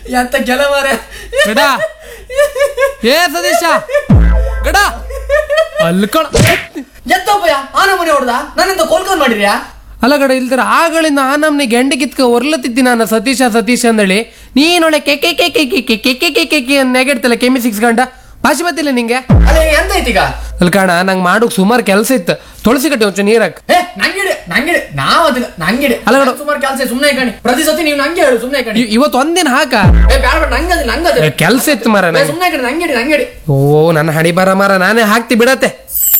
ಎಂತ ಕೆಲವರೆ ಗಡ ಏ ಸತೀಶ ಗಡ ಅಲ್ಕಳ ಎತ್ತಪ್ಪಯ್ಯ ಆನ ಮನೆ ಹೊಡ್ದ ನನ್ನಿಂದ ಕೋಲ್ಕೊಂಡ್ ಮಾಡಿರ್ಯಾ ಅಲ್ಲ ಗಡ ಇಲ್ದಿರ ಆಗಳಿಂದ ಆ ನಮ್ನಿ ಗೆಂಡೆ ಕಿತ್ಕ ಒರ್ಲತ್ತಿದ್ದಿ ನಾನು ಸತೀಶ ಸತೀಶ ಅಂದಳಿ ನೀನೊಳ್ಳೆ ಕೆ ಕೆ ಕೆ ಕೆ ಕೆ ಕೆ ಕೆ ಕೆ ಕೆ ಕೆ ಕೆ ನೆಗೆಡ್ತಲ್ಲ ಕೆಮ್ಮಿ ಸಿಕ್ಸ್ ಗಂಡ ಭಾಷೆ ಬತ್ತಿಲ್ಲ ನಿಂಗೆ ಅದೇ ಎಂತ ಐತೀಗ ಅಲ್ಕಣ ನಂಗೆ ಮಾಡೋಕ್ ಸುಮಾರು ಕೆಲಸ ಇತ್ತು ತುಳಸಿ ಕಟ್ಟಿ ಒಂಚೂರು ನೀರಾಕ್ ಏ ನಂಗಿಡೆ ನಂಗಿಡೆ ನಾವ್ ಅದನ್ನ ನಂಗಿಡೆ ಅಲ್ಲ ನೋಡು. ಸುಮಾರು ಕೆಲಸ ಸುಮ್ನೆ ಕಣಿ ಪ್ರತಿ ಸತಿ ನೀವು ನಂಗೆ ಹೇಳು ಸುಮ್ನೆ ಕಣಿ ಇ- ಇವತ್ತು ಒಂದಿನ ಹಾಕ ಏ ಬೇಡ ಬೇಡ ನಂಗದ ನಂಗದ ಕೆಲಸ ಇತ್ತು ಮರ ನಂಗೆ ಸುಮ್ನೆ ಕಣಿ ನಂಗಿಡಿ ನಂಗಿಡಿ ಓ ನನ್ನ ಹಣಿ ಬರ ಮರ ನಾನೇ ಹಾಕ್ತಿ ಬಿಡತ್ತೆ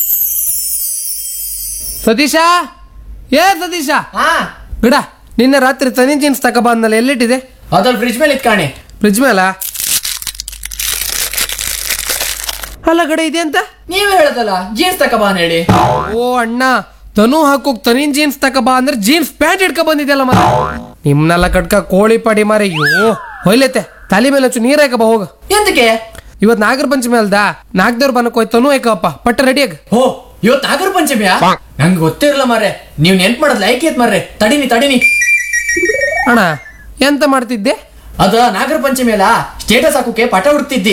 ಸತೀಶ ಏ ಸತೀಶ ಹಾ ಬಿಡ ನಿನ್ನೆ ರಾತ್ರಿ ತನಿ ಜೀನ್ಸ್ ತಕ ಬಂದಲ್ಲ ಎಲ್ಲಿಟ್ಟಿದೆ ಅದ್ರಲ್ಲಿ ಫ್ರಿಜ್ ಮೇಲೆ ಇತ್ ಕಾಣಿ ಫ್ರಿಜ್ ಮೇಲ ಅಲ್ಲ ಗಡೆ ಇದೆ ಅಂತ ನೀವೇ ಹೇಳದಲ್ಲ ಜೀನ್ಸ್ ತಕ ಬಾ ಅಂತ ಹೇಳಿ ಓ ಅಣ್ಣ ತನು ಹಾಕೋಕ್ ತನಿನ್ ಜೀನ್ಸ್ ತಕ ಬಾ ಅಂದ್ರೆ ಜೀನ್ಸ್ ಪ್ಯಾಂಟ್ ಇಟ್ಕ ಬಂದಿದ್ಯಲ್ಲ ಮರ ನಿಮ್ನೆಲ್ಲ ಕಟ್ಕ ಕೋಳಿ ಪಾಡಿ ಮಾರ ಅಯ್ಯೋ ಹೊಯ್ಲೈತೆ ತಲೆ ಮೇಲೆ ಹಚ್ಚು ನೀರ್ ಹಾಕ ಬಾ ಹೋಗ ಎಂತಕ್ಕೆ ಇವತ್ ನಾಗರ ಪಂಚಮಿ ಅಲ್ದಾ ನಾಗದೇವ್ರ ಬನಕ್ ಹೋಯ್ತು ತನು ಹಾಕಪ್ಪ ಪಟ್ಟ ರೆಡಿಯಾಗ ಓ ಇವತ್ತು ನಾಗರ ಪಂಚಮಿಯಾ ನಂಗೆ ಗೊತ್ತಿರಲ್ಲ ಮಾರ್ರೆ ನೀವ್ ನೆನ್ಪ್ ಮಾಡೋದ್ ಲೈಕ್ ಏತ್ ಮಾರ್ರೆ ತಡಿನಿ ತಡಿನಿ ಅಣ್ಣ ಎಂತ ಮಾಡ್ತಿದ್ದೆ ಅದ ನಾಗರ ಪಂಚಮಿ ಅಲ್ಲ ಸ್ಟೇಟಸ್ ಹಾಕೋಕೆ ಪಟ ಹುಡ್ತಿದ್ದಿ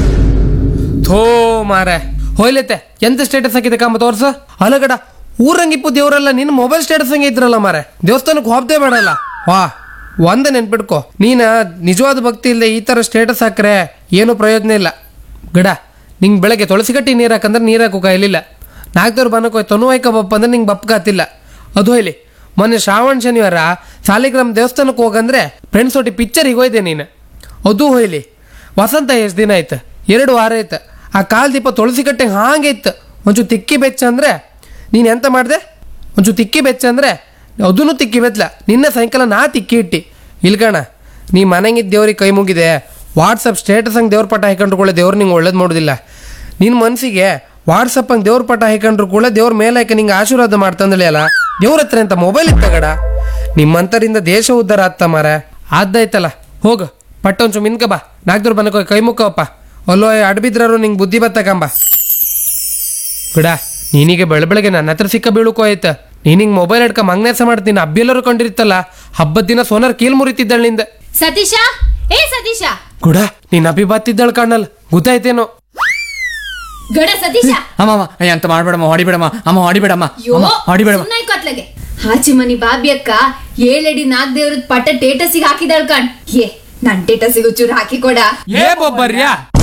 ಥೋ ಮಾರೆ ಹೋಯ್ಲೈತೆ ಎಂತ ಸ್ಟೇಟಸ್ ಹಾಕಿದೆ ಕಾಮ ತೋರ್ಸ ಅಲಗಡ ಊರಂಗಿಪ್ಪು ದೇವರೆಲ್ಲ ನಿನ್ನ ಮೊಬೈಲ್ ಸ್ಟೇಟಸ್ ಹಂಗೆ ಇದ್ರಲ್ಲ ಮಾರೆ ದೇವಸ್ಥಾನಕ್ಕೆ ಹೋಗ್ತೇ ಬೇಡಲ್ಲ ವಾ ಒಂದೇ ನೆನ್ಪಿಡ್ಕೊ ನೀನ ನಿಜವಾದ ಭಕ್ತಿ ಇಲ್ಲದೆ ಈ ಥರ ಸ್ಟೇಟಸ್ ಹಾಕ್ರೆ ಏನು ಪ್ರಯೋಜನ ಇಲ್ಲ ಗಡ ನಿಂಗೆ ಬೆಳಗ್ಗೆ ತುಳಸಿ ಕಟ್ಟಿ ನೀರು ಹಾಕಂದ್ರೆ ನೀರು ಹಾಕೋ ಕಾಯಿಲಿಲ್ಲ ನಾಲ್ಕದವ್ರು ಬನಕ್ಕೆ ಹೋಯ್ತು ತನು ಹಾಕ ಬಪ್ಪ ಅಂದ್ರೆ ನಿಂಗೆ ಬಪ್ಪಗಾತಿಲ್ಲ ಅದು ಹೋಯ್ಲಿ ಮೊನ್ನೆ ಶ್ರಾವಣ ಶನಿವಾರ ಸಾಲಿಗ್ರಾಮ್ ದೇವಸ್ಥಾನಕ್ಕೆ ಹೋಗಂದ್ರೆ ಫ್ರೆಂಡ್ಸ್ ಒಟ್ಟಿ ಪಿಕ್ಚರಿಗೆ ಹೋಯ್ದೆ ನೀನು ಅದು ಹೋಯ್ಲಿ ವಸಂತ ಎಷ್ಟು ದಿನ ಆಯ್ತು ಎರಡು ವಾರ ಆಯ್ತು ಆ ಕಾಲ್ ದೀಪ ತುಳಸಿ ಕಟ್ಟೆ ಹಾಗೆ ಇತ್ತು ಒಂಚೂರು ತಿಕ್ಕಿ ಬೆಚ್ಚ ಅಂದ್ರೆ ನೀನು ಎಂತ ಮಾಡಿದೆ ಒಂಚೂರು ತಿಕ್ಕಿ ಬೆಚ್ಚ ಅಂದ್ರೆ ಅದನ್ನು ತಿಕ್ಕಿ ಬೆಚ್ಚಲ ನಿನ್ನೆ ಸಾಯಂಕಾಲ ನಾ ತಿಕ್ಕಿ ಇಟ್ಟಿ ಇಲ್ಕಣ ನೀ ಮನೆಗಿದ್ದ ದೇವ್ರಿಗೆ ಕೈ ಮುಗಿದೆ ವಾಟ್ಸಪ್ ಸ್ಟೇಟಸ್ ಹಂಗೆ ದೇವ್ರ ಪಟ ಹಾಕೊಂಡ್ರು ಕೂಡ ದೇವ್ರು ನಿಂಗೆ ಒಳ್ಳೇದು ಮಾಡೋದಿಲ್ಲ ನಿನ್ನ ಮನಸ್ಸಿಗೆ ವಾಟ್ಸಪ್ ಹಂಗೆ ದೇವ್ರ ಪಟ ಹಾಕೊಂಡ್ರು ಕೂಡ ದೇವ್ರ ಮೇಲೆ ಹಾಕಿ ನಿಂಗೆ ಆಶೀರ್ವಾದ ಮಾಡ್ತಂದಳಿ ಅಲ್ಲ ದೇವ್ರ ಹತ್ರ ಅಂತ ಮೊಬೈಲ್ ಇತ್ತಗಡ ನಿಮ್ಮಂತರಿಂದ ದೇಶ ಉದ್ಧಾರ ಆತ್ತ ಮಾರ ಆದ್ದಾಯ್ತಲ್ಲ ಹೋಗು ಪಟ್ಟ ಒಂಚು ಮಿನ್ಕ ಬಾ ನಾಗ್ದವ್ರು ಬನಕ ಕೈ ಮುಕ್ಕವಪ್ಪ ಅಲ್ಲೋ ಅಡ್ಬಿದ್ರಾರು ನಿಂಗೆ ಬುದ್ಧಿ ಬತ್ತಕಂಬ ಬಿಡ ನೀನಿಗೆ ಬೆಳ ಬೆಳಗ್ಗೆ ನನ್ನ ಹತ್ರ ಸಿಕ್ಕ ಬೀಳುಕೋ ಆಯ್ತ ನೀನಿಂಗ್ ಮೊಬೈಲ್ ಹಿಡ್ಕ ಮಂಗ್ನಾಸ ಮಾಡ್ತೀನಿ ಅಬ್ಬಿಯಲ್ಲರೂ ಕಂಡಿರ್ತಲ್ಲ ಹಬ್ಬದ ದಿನ ಸೋನಾರ್ ಕೀಲ್ ಮುರಿತಿದ್ದಳು ನಿಂದ ಸತೀಶ ಏ ಸತೀಶ ಗುಡ ನೀನ್ ಅಭಿ ಬತ್ತಿದ್ದಳು ಕಾಣಲ್ ಗೊತ್ತಾಯ್ತೇನೋ ಗಡ ಸತೀಶ ಅಮ್ಮ ಅಮ್ಮ ಏ, ಅಂತ ಮಾಡ್ಬೇಡಮ್ಮ ಹೊಡಿಬೇಡಮ್ಮ ಅಮ್ಮ ಹೊಡಿಬೇಡಮ್ಮ ಯೋ ಅಮ್ಮ ಹೊಡಿಬೇಡಮ್ಮ ಸುಮ್ನೆ ಕೊತ್ಲಗೆ ಹಾಚಿ ಮನಿ ಬಾಬಿ ಅಕ್ಕ ಏಳಡಿ ನಾಗ್ ದೇವ್ರದ್ ಪಟ್ಟ ಟೇಟಸಿಗೆ ಹಾಕಿದಾಳ್ ಕಣ್ ಏ ನನ್ ಟೇಟಸಿಗೆ ಚೂರು ಹಾಕಿ ಕೊಡ ಏ ಬೊಬ್ಬರ್ಯಾ